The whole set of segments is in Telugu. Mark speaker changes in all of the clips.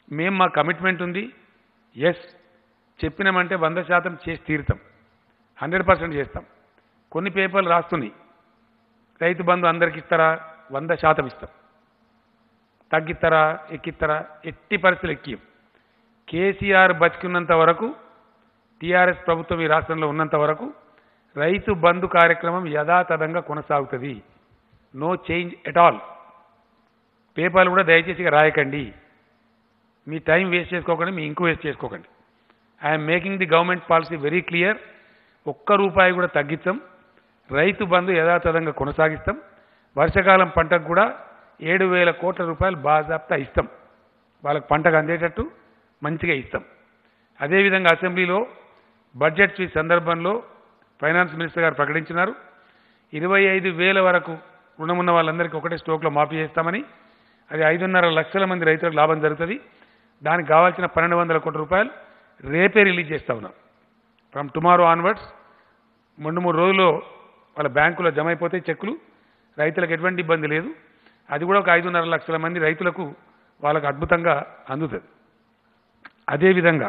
Speaker 1: మేము మా కమిట్మెంట్ ఉంది ఎస్ చెప్పినామంటే వంద శాతం చేసి తీరుతాం హండ్రెడ్ పర్సెంట్ చేస్తాం కొన్ని పేపర్లు రాస్తున్నాయి రైతు బంధు అందరికి ఇస్తారా వంద శాతం ఇస్తాం తగ్గిస్తారా ఎక్కిస్తారా ఎట్టి పరిస్థితులు ఎక్కియం కేసీఆర్ బతికున్నంత వరకు టీఆర్ఎస్ ప్రభుత్వం ఈ రాష్ట్రంలో ఉన్నంత వరకు రైతు బంధు కార్యక్రమం యథాతథంగా కొనసాగుతుంది నో చేంజ్ ఎట్ ఆల్ పేపర్లు కూడా దయచేసి ఇక రాయకండి మీ టైం వేస్ట్ చేసుకోకండి మీ ఇంకు వేస్ట్ చేసుకోకండి I'm making the government policy very clear ఒక్క రూపాయి కూడా తగ్గిస్తాం రైతు బంధు యథాతథంగా కొనసాగిస్తాం వర్షాకాలం పంటకు కూడా ఏడు వేల కోట్ల రూపాయలు బాజాప్తా ఇస్తాం వాళ్ళకి పంటకు అందేటట్టు మంచిగా ఇస్తాం అదేవిధంగా అసెంబ్లీలో బడ్జెట్ స్పీచ్ సందర్భంలో ఫైనాన్స్ మినిస్టర్ గారు ప్రకటించినారు ఇరవై ఐదు వేల వరకు రుణమున్న వాళ్ళందరికీ ఒకటే స్టోక్లో మాఫీ చేస్తామని అది ఐదున్నర లక్షల మంది రైతులకు లాభం జరుగుతుంది దానికి కావాల్సిన పన్నెండు వందల కోట్ల రూపాయలు రేపే రిలీజ్ చేస్తా ఉన్నాం ఫ్రమ్ టుమారో ఆన్వర్డ్స్ రెండు మూడు రోజుల్లో వాళ్ళ బ్యాంకులో జమ అయిపోతే చెక్కులు రైతులకు ఎటువంటి ఇబ్బంది లేదు అది కూడా ఒక ఐదున్నర లక్షల మంది రైతులకు వాళ్ళకు అద్భుతంగా అందుతుంది అదేవిధంగా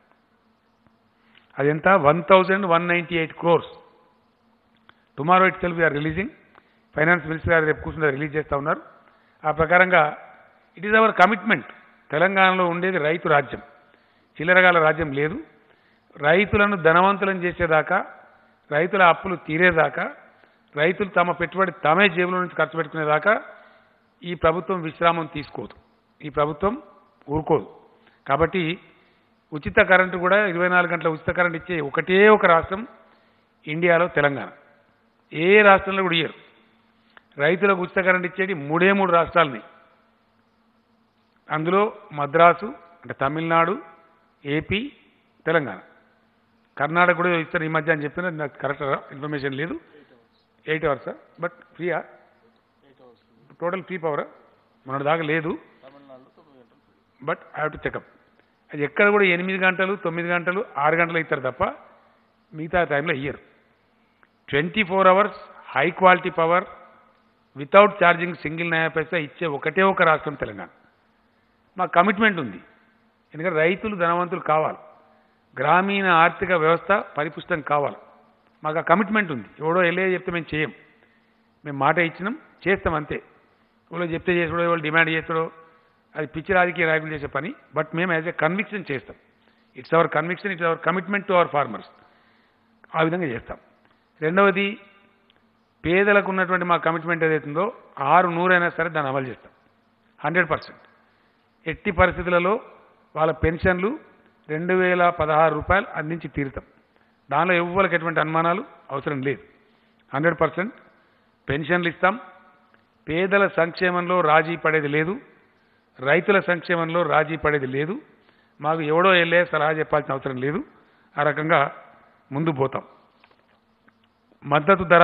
Speaker 1: అది ఎంత one thousand one ninety eight crores tomorrow itself are releasing finance minister గారు రేపు కూర్చుని రిలీజ్ చేస్తూ ఉన్నారు ఆ ప్రకారంగా ఇట్ ఈస్ అవర్ కమిట్మెంట్ తెలంగాణలో ఉండేది రైతు రాజ్యం చిల్లరగాల రాజ్యం లేదు రైతులను ధనవంతులను చేసేదాకా రైతుల అప్పులు తీరేదాకా రైతులు తమ పెట్టుబడి తమే జేబులో నుంచి ఖర్చు పెట్టుకునేదాకా ఈ ప్రభుత్వం విశ్రామం తీసుకోదు ఈ ప్రభుత్వం ఊరుకోదు కాబట్టి ఉచిత కరెంటు కూడా ఇరవై నాలుగు గంటల ఉచిత కరెంట్ ఇచ్చే ఒకటే ఒక రాష్ట్రం ఇండియాలో తెలంగాణ ఏ రాష్ట్రంలో కూడా ఇయ్యరు రైతులకు ఉచిత కరెంట్ ఇచ్చేది మూడే మూడు రాష్ట్రాలని అందులో మద్రాసు అంటే తమిళనాడు ఏపీ తెలంగాణ కర్ణాటక కూడా ఇస్తారు ఈ మధ్య అని చెప్పిన నాకు కరెక్ట్ ఇన్ఫర్మేషన్ లేదు ఎయిట్ అవర్స్ బట్ ఫ్రీయా టోటల్ ఫ్రీ పవర్ మన దాకా లేదు but I have to checkup అది ఎక్కడ కూడా ఎనిమిది గంటలు తొమ్మిది గంటలు ఆరు గంటలు ఇస్తారు తప్ప మిగతా టైంలో ఇయ్యరు twenty four hours high quality power without charging single నయా పైసా ఇచ్చే ఒకటే ఒక రాష్ట్రం తెలంగాణ మా కమిట్మెంట్ ఉంది ఎందుకంటే రైతులు ధనవంతులు కావాలి గ్రామీణ ఆర్థిక వ్యవస్థ పరిపుష్టం కావాలి మాకు ఆ కమిట్మెంట్ ఉంది ఎవడో వెళ్ళే చెప్తే మేము చేయం మేము మాట ఇచ్చినాం చేస్తాం అంతే ఎవరో చెప్తే చేసాడో ఎవరు డిమాండ్ చేస్తాడో అది పిచ్చి రాజకీయ నాయకులు చేసే పని బట్ మేము యాజ్ ఎ కన్విక్షన్ చేస్తాం it's our conviction it's our commitment to our farmers ఆ విధంగా చేస్తాం రెండవది పేదలకు ఉన్నటువంటి మా కమిట్మెంట్ ఏదైతుందో ఆరు నూరైనా సరే దాన్ని అమలు చేస్తాం హండ్రెడ్ పర్సెంట్ ఎట్టి పరిస్థితులలో వాళ్ళ పెన్షన్లు రెండు వేల పదహారు రూపాయలు అందించి తీరుతాం దానిలో ఎవ్వరికి ఎటువంటి అనుమానాలు అవసరం లేదు హండ్రెడ్ పర్సెంట్ పెన్షన్లు ఇస్తాం పేదల సంక్షేమంలో రాజీ పడేది లేదు రైతుల సంక్షేమంలో రాజీ పడేది లేదు మాకు ఎవడో వెళ్ళే సలహా చెప్పాల్సిన అవసరం లేదు ఆ రకంగా ముందు పోతాం మద్దతు ధర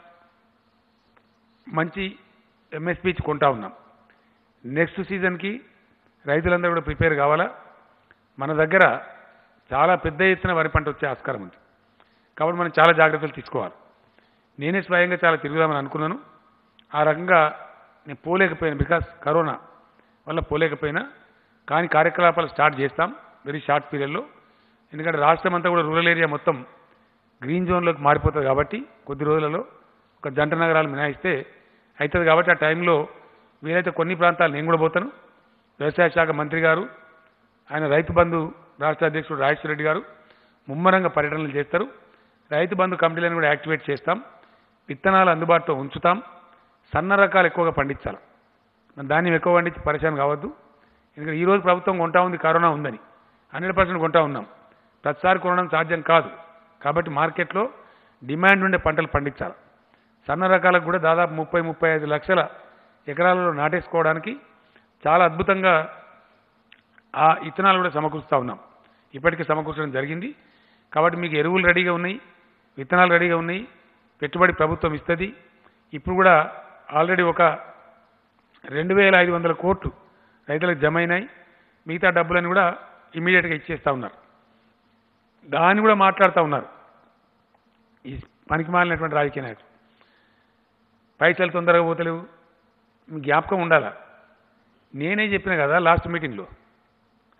Speaker 1: మంచి ఎంఎస్పీ కొంటా ఉన్నాం నెక్స్ట్ సీజన్కి రైతులందరూ కూడా ప్రిపేర్ కావాలా మన దగ్గర చాలా పెద్ద ఎత్తున వరి పంట వచ్చే ఆస్కారం ఉంది కాబట్టి మనం చాలా జాగ్రత్తలు తీసుకోవాలి నేనే స్వయంగా చాలా తిరుగుదామని అనుకున్నాను ఆ రకంగా నేను పోలేకపోయాను బికాస్ కరోనా వల్ల పోలేకపోయినా కానీ కార్యకలాపాలు స్టార్ట్ చేస్తాం వెరీ షార్ట్ పీరియడ్లో ఎందుకంటే రాష్ట్రం అంతా కూడా రూరల్ ఏరియా మొత్తం గ్రీన్ జోన్లోకి మారిపోతుంది కాబట్టి కొద్ది రోజులలో ఒక జంట నగరాలు మినాయిస్తే అవుతుంది కాబట్టి ఆ టైంలో వీలైతే కొన్ని ప్రాంతాలు నేను కూడా పోతాను వ్యవసాయ శాఖ మంత్రి గారు ఆయన రైతు బంధు రాష్ట్ర అధ్యక్షుడు రాజేశ్వర రెడ్డి గారు ముమ్మరంగా పర్యటనలు చేస్తారు రైతు బంధు కమిటీలను కూడా యాక్టివేట్ చేస్తాం విత్తనాలు అందుబాటులో ఉంచుతాం సన్న రకాలు ఎక్కువగా పండించాలి మన ధాన్యం ఎక్కువ పండించి పరిచయం కావద్దు ఎందుకంటే ఈ రోజు ప్రభుత్వం కొంటా ఉంది కరోనా ఉందని హండ్రెడ్ పర్సెంట్ కొంటా ఉన్నాం ప్రతిసారి కొనడం సాధ్యం కాదు కాబట్టి మార్కెట్లో డిమాండ్ ఉండే పంటలు పండించాలి సన్న రకాలకు కూడా దాదాపు ముప్పై ముప్పై ఐదు లక్షల ఎకరాలలో నాటేసుకోవడానికి చాలా అద్భుతంగా ఆ ఇత్తనాలు కూడా సమకూరుస్తూ ఉన్నాం ఇప్పటికే సమకూర్చడం జరిగింది కాబట్టి మీకు ఎరువులు రెడీగా ఉన్నాయి విత్తనాలు రెడీగా ఉన్నాయి పెట్టుబడి ప్రభుత్వం ఇస్తుంది ఇప్పుడు కూడా ఆల్రెడీ ఒక రెండు వేల ఐదు వందల కోట్లు రైతులకు జమ అయినాయి మిగతా డబ్బులను కూడా ఇమీడియట్గా ఇచ్చేస్తూ ఉన్నారు దాన్ని కూడా మాట్లాడుతూ ఉన్నారు ఈ పనికి మాలినటువంటి రాజకీయ నాయకులు పైసలు తొందరగా పోతలేవు మీ జ్ఞాపకం ఉండాలా నేనే చెప్పిన కదా లాస్ట్ మీటింగ్లో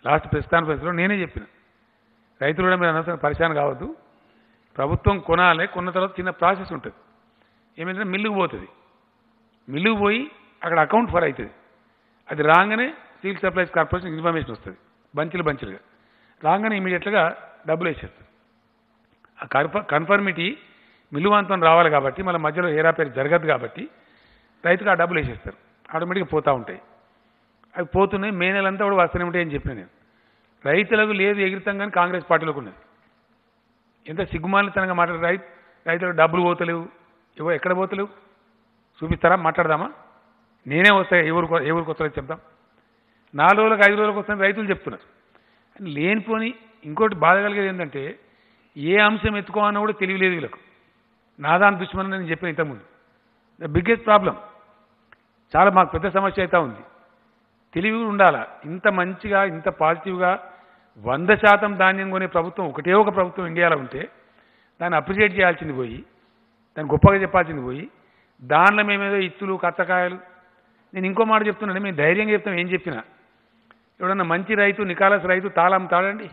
Speaker 1: లాస్ట్ ప్రెస్ కాన్ఫరెన్స్లో నేనే చెప్పిన రైతులు కూడా మీరు అనవసరం పరిశాన్ కావద్దు ప్రభుత్వం కొనాలి కొన్న తర్వాత చిన్న ప్రాసెస్ ఉంటుంది ఏమైందంటే మిల్లుకు పోతుంది మిల్లుకు పోయి అక్కడ అకౌంట్ ఫర్ అవుతుంది అది రాగానే సివిల్ సప్లైస్ కార్పొరేషన్ ఇన్ఫర్మేషన్ వస్తుంది బంచులు బంచులుగా రాగానే ఇమీడియట్గా డబ్బులు వేసేస్తారు ఆ కన్ఫ కన్ఫర్మిటీ మిల్లువాంతం రావాలి కాబట్టి మళ్ళీ మధ్యలో హేరాపేరు జరగదు కాబట్టి రైతుకు ఆ డబ్బులు వేసేస్తారు ఆటోమేటిక్గా పోతూ ఉంటాయి అవి పోతున్నాయి మే నెలంతా కూడా వస్తూనే ఉంటాయి అని చెప్పిన నేను రైతులకు లేదు ఎగిరితం కానీ కాంగ్రెస్ పార్టీలోకి ఉన్నది ఎంత సిగ్గుమాలితనంగా మాట్లాడు రైతు రైతులకు డబ్బులు పోతలేవు ఇవో ఎక్కడ పోతలేవు చూపిస్తారా మాట్లాడదామా నేనే వస్తాయి ఎవరు ఎవరికి వస్తారో చెప్తాం నాలుగు రోజులకు ఐదు రోజులకు వస్తాయని రైతులు చెప్తున్నారు అని లేనిపోని ఇంకోటి బాధ కలిగేది ఏంటంటే ఏ అంశం ఎత్తుకోవాలన్నా కూడా తెలియలేదు వీళ్ళకు నాదాని దుష్మని నేను చెప్పిన ఇంతకుముందు ద బిగ్గెస్ట్ ప్రాబ్లం చాలా మాకు పెద్ద సమస్య అయితే ఉంది తెలివి కూడా ఉండాలా ఇంత మంచిగా ఇంత పాజిటివ్గా వంద శాతం ధాన్యం కొనే ప్రభుత్వం ఒకటే ఒక ప్రభుత్వం ఇండియాలో ఉంటే దాన్ని అప్రిషియేట్ చేయాల్సింది పోయి దాన్ని గొప్పగా చెప్పాల్సింది పోయి దానిలో మేమేదో ఇత్తులు కచ్చకాయలు నేను ఇంకో మాట చెప్తున్నాను మేము ధైర్యంగా చెప్తాం ఏం చెప్పినా ఎవడన్నా మంచి రైతు నికాలస్ రైతు తాళ అమ్ముతాడండి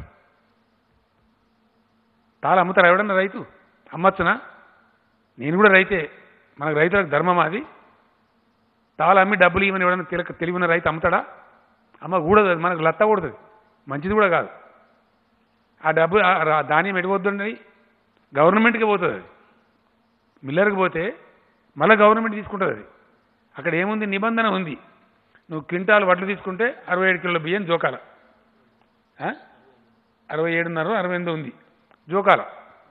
Speaker 1: తాళ అమ్ముతారా ఎవడన్నా రైతు అమ్మచ్చునా నేను కూడా రైతే మనకు రైతులకు ధర్మం అది తాళ అమ్మి డబ్బులు ఇవ్వని ఎవడన్నా తిలక తెలివిన రైతు అమ్ముతాడా అమ్మ కూడదు అది మనకు లత్త కూడదు మంచిది కూడా కాదు ఆ డబ్బు ఆ రా- ధాన్యం ఎడిపోద్దండి గవర్నమెంట్కి పోతుంది అది మిల్లర్కి పోతే మళ్ళీ గవర్నమెంట్ తీసుకుంటుంది అది అక్కడ ఏముంది నిబంధన ఉంది నువ్వు క్వింటాల్ వడ్లు తీసుకుంటే అరవై ఏడు కిలోల బియ్యం జోకాల ఆ? అరవై ఏడున్నర అరవై ఎనిమిది ఉంది జోకాల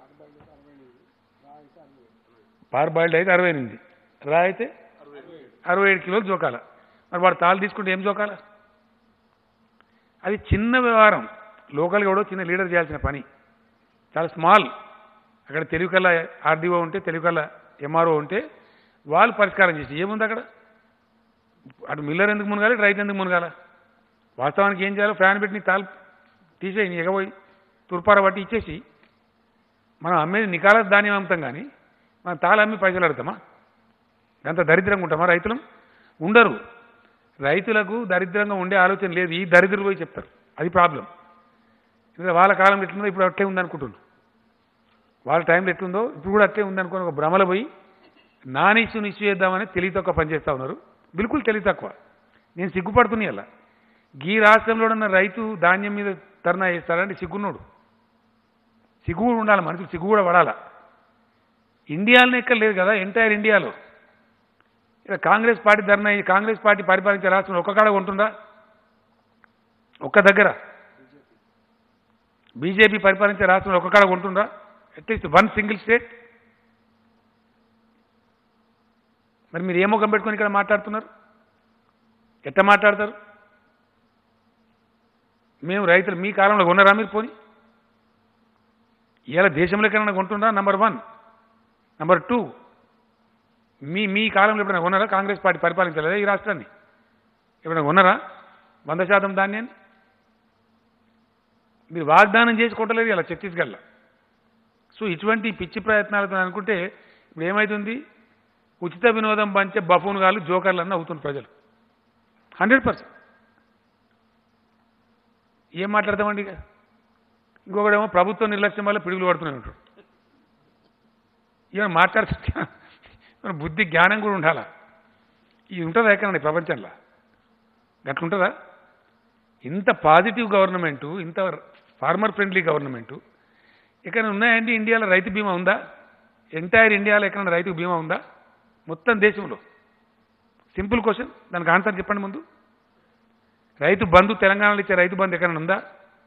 Speaker 1: పార్ బాయిల్డ్ అయితే అరవై ఎనిమిది రా అయితే అరవై ఏడు కిలోలు జోకాల మరి వాడు తాళ్ళు తీసుకుంటే ఏం జోకాల అది చిన్న వ్యవహారం లోకల్గా కూడా చిన్న లీడర్ చేయాల్సిన పని చాలా స్మాల్ అక్కడ తెలుగు కల్లా ఆర్డీఓ ఉంటే తెలుగు కల్లా ఎంఆర్ఓ ఉంటే వాళ్ళు పరిష్కారం చేసి ఏముంది అక్కడ అటు మిల్లర్ ఎందుకు మునగాలి రైతు ఎందుకు మునగాల వాస్తవానికి ఏం చేయాలో ఫ్యాన్ పెట్టి నీ తాలు తీసేయి నీ ఎగబోయి తుర్పార పట్టి ఇచ్చేసి మనం అమ్మేది నికాల ధాన్యం అమ్ముతాం కానీ మనం తాళ అమ్మి పైసలు అడుగుతామా అంత దరిద్రంగా ఉంటామా రైతులం ఉండరు రైతులకు దరిద్రంగా ఉండే ఆలోచన లేదు ఈ దరిద్రులు పోయి చెప్తారు అది ప్రాబ్లం ఎందుకంటే వాళ్ళ కాలం ఎట్లుందో ఇప్పుడు అట్లే ఉందనుకుంటున్నాను వాళ్ళ టైంలో ఎట్లుందో ఇప్పుడు కూడా అట్లే ఉందనుకుని ఒక భ్రమలో పోయి నాన్ ఇష్యూ ఇష్యూ చేద్దామని తెలివి తక్కువ పనిచేస్తూ ఉన్నారు బిల్కుల్ తెలివి తక్కువ నేను సిగ్గుపడుతున్నా అలా గీ రాష్ట్రంలో ఉన్న రైతు ధాన్యం మీద ధర్నా చేస్తాడంటే సిగ్గున్నోడు సిగ్గు కూడా ఉండాలి మనుషులు సిగ్గు కూడా పడాలా ఇండియాలోనే ఎక్కడ లేదు కదా ఎంటైర్ ఇండియాలో ఇక్కడ కాంగ్రెస్ పార్టీ ధర్నా ఈ కాంగ్రెస్ పార్టీ పరిపాలించే రాష్ట్రంలో ఒక్క కాడ ఉంటుందా ఒక్క దగ్గర బీజేపీ పరిపాలించే రాష్ట్రంలో ఒక్క కాడ ఉంటుందా అట్లీస్ట్ వన్ సింగిల్ స్టేట్ మరి మీరు ఏ ముఖం పెట్టుకొని ఇక్కడ మాట్లాడుతున్నారు ఎట్ట మాట్లాడతారు మేము రైతులు మీ కాలంలో కొన్నారా మీరు పోని ఇలా దేశంలో ఎక్కడైనా కొంటుందా నంబర్ వన్ నంబర్ టూ మీ మీ కాలంలో ఎప్పుడైనా కొన్నారా కాంగ్రెస్ పార్టీ పరిపాలించలేదా ఈ రాష్ట్రాన్ని ఎప్పుడైనా కొన్నారా వంద శాతం ధాన్యాన్ని మీరు వాగ్దానం చేసి కొట్టలేదు ఇలా ఛత్తీస్గఢ్లో సో ఇటువంటి పిచ్చి ప్రయత్నాలతో అనుకుంటే ఇప్పుడు ఏమవుతుంది ఉచిత వినోదం పంచే బఫూన్ గాలు జోకర్లు అన్న అవుతుంది ప్రజలు హండ్రెడ్ పర్సెంట్ ఏం మాట్లాడతామండి ఇక ఇంకొకడేమో ప్రభుత్వ నిర్లక్ష్యం వల్ల పిడుగులు పడుతూనే ఉంటాడు ఇక మాట్లాడుతుంటే మన బుద్ధి జ్ఞానం కూడా ఉండాలా ఇది ఉంటుందా ఎక్కడండి ప్రపంచంలో గట్లుంటుందా ఇంత పాజిటివ్ గవర్నమెంటు ఇంత ఫార్మర్ ఫ్రెండ్లీ గవర్నమెంటు ఇక్కడ ఉన్నాయండి ఇండియాలో రైతు బీమా ఉందా ఎంటైర్ ఇండియాలో ఎక్కడ రైతు బీమా ఉందా మొత్తం దేశంలో సింపుల్ క్వశ్చన్ దానికి ఆన్సర్ చెప్పండి ముందు రైతు బంధు తెలంగాణలో ఇచ్చే రైతు బంధు ఎక్కడైనా ఉందా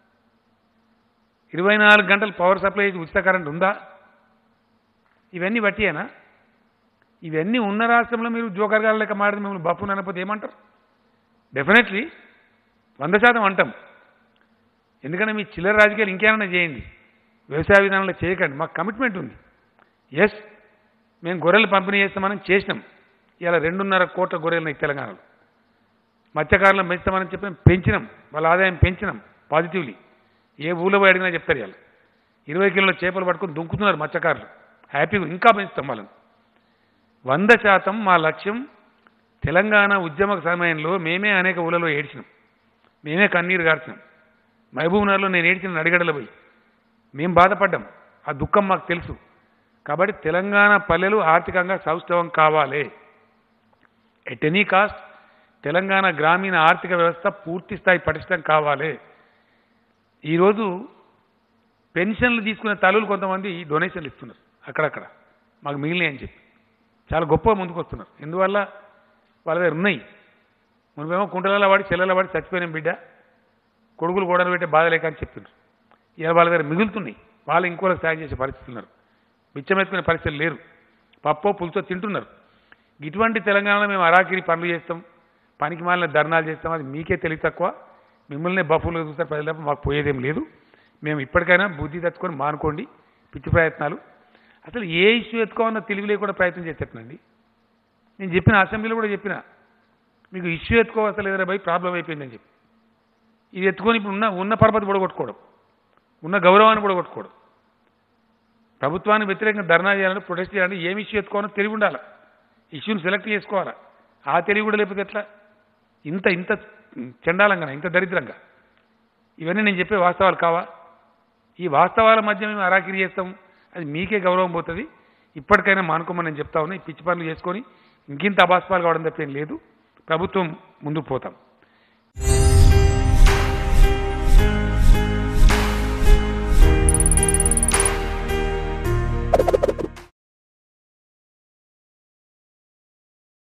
Speaker 1: ఇరవై నాలుగు గంటలు పవర్ సప్లై ఉచిత కరెంట్ ఉందా ఇవన్నీ బట్టియేనా ఇవన్నీ ఉన్న రాష్ట్రంలో మీరు జోకర్ గారు లెక్క మాడితే మిమ్మల్ని బఫున్ అనకపోతే ఏమంటారు డెఫినెట్లీ వంద శాతం అంటాం ఎందుకంటే మీ చిల్లర రాజకీయాలు ఇంకేమైనా చేయండి వ్యవసాయ విధానంలో చేయకండి మాకు కమిట్మెంట్ ఉంది ఎస్ మేము గొర్రెలు పంపిణీ చేస్తామని చేసినాం ఇలా రెండున్నర కోట్ల గొర్రెలు ఈ తెలంగాణలో మత్స్యకారులను పెంచుతామని చెప్పి పెంచినాం వాళ్ళ ఆదాయం పెంచినాం పాజిటివ్లీ ఏ ఊళ్ళో పోయి అడిగినా చెప్తారు వాళ్ళు ఇరవై కిలోల చేపలు పట్టుకొని దుంకుతున్నారు మత్స్యకారులు హ్యాపీగా ఇంకా పెంచుతాం వాళ్ళని వంద శాతం మా లక్ష్యం తెలంగాణ ఉద్యమ సమయంలో మేమే అనేక ఊళ్ళలో ఏడ్చినాం మేమే కన్నీరు గార్చినాం మహబూబ్నగర్లో నేను ఏడ్చిన నడిగడలు పోయి మేము బాధపడ్డాం ఆ దుఃఖం మాకు తెలుసు కాబట్టి తెలంగాణ పల్లెలు ఆర్థికంగా సౌష్ఠవం కావాలి ఎట్ ఎనీ కాస్ట్ తెలంగాణ గ్రామీణ ఆర్థిక వ్యవస్థ పూర్తి స్థాయి పటిష్టం కావాలి ఈరోజు పెన్షన్లు తీసుకునే తల్లులు కొంతమంది డొనేషన్లు ఇస్తున్నారు అక్కడక్కడ మాకు మిగిలినాయి అని చెప్పి చాలా గొప్పగా ముందుకు వస్తున్నారు ఎందువల్ల వాళ్ళ దగ్గర ఉన్నాయి మనమేమో కుంటలలో వాడి చెల్లెల వాడి చచ్చిపోయిన బిడ్డ కొడుకులు గోడలు పెట్టే బాధ లేక అని చెప్తున్నారు ఇలా వాళ్ళ దగ్గర మిగులుతున్నాయి వాళ్ళు ఇంకోళ్ళకి సాయం చేసే పరిస్థితులు ఉన్నారు బిచ్చమెత్తుకునే పరిస్థితులు లేరు పప్పో పులుసో తింటున్నారు ఇటువంటి తెలంగాణలో మేము అరాకిరి పనులు చేస్తాం పనికి మాలిన ధర్నాలు చేస్తాం అది మీకే తెలివి తక్కువ మిమ్మల్ని బఫులు చూస్తారు ప్రజలు తప్ప మాకు పోయేదేం లేదు మేము ఇప్పటికైనా బుద్ధి తెచ్చుకొని మానుకోండి పిచ్చి ప్రయత్నాలు అసలు ఏ ఇష్యూ ఎత్తుకోవాలన్నా తెలివి లేకుండా ప్రయత్నం చేసేటండి నేను చెప్పిన అసెంబ్లీలో కూడా చెప్పిన మీకు ఇష్యూ ఎత్తుకోవాల్సిన లేదరా భయ్ ప్రాబ్లం అయిపోయిందని చెప్పి ఇది ఎత్తుకొని ఇప్పుడు ఉన్న ఉన్న పరపతి పొడగొట్టుకోవడం ఉన్న గౌరవాన్ని పొడగొట్టుకోవడం ప్రభుత్వానికి వ్యతిరేకంగా ధర్నా చేయాలంటే ప్రొటెస్ట్ చేయాలంటే ఏమి ఇష్యూ ఎత్తుకోవాలో తెలివి ఉండాలి ఇష్యూని సెలెక్ట్ చేసుకోవాలా ఆ తెలివి కూడా లేకపోతే ఎట్లా ఇంత ఇంత చండాలంగా ఇంత దరిద్రంగా ఇవన్నీ నేను చెప్పే వాస్తవాలు కావా ఈ వాస్తవాల మధ్య మేము అరాకిరి చేస్తాం అది మీకే గౌరవం పోతుంది ఇప్పటికైనా మానుకోమని నేను చెప్తా ఉన్నా ఈ పిచ్చి పనులు చేసుకొని ఇంకింత అబాస్పాలు కావడం తప్పేం లేదు ప్రభుత్వం ముందుకు పోతాం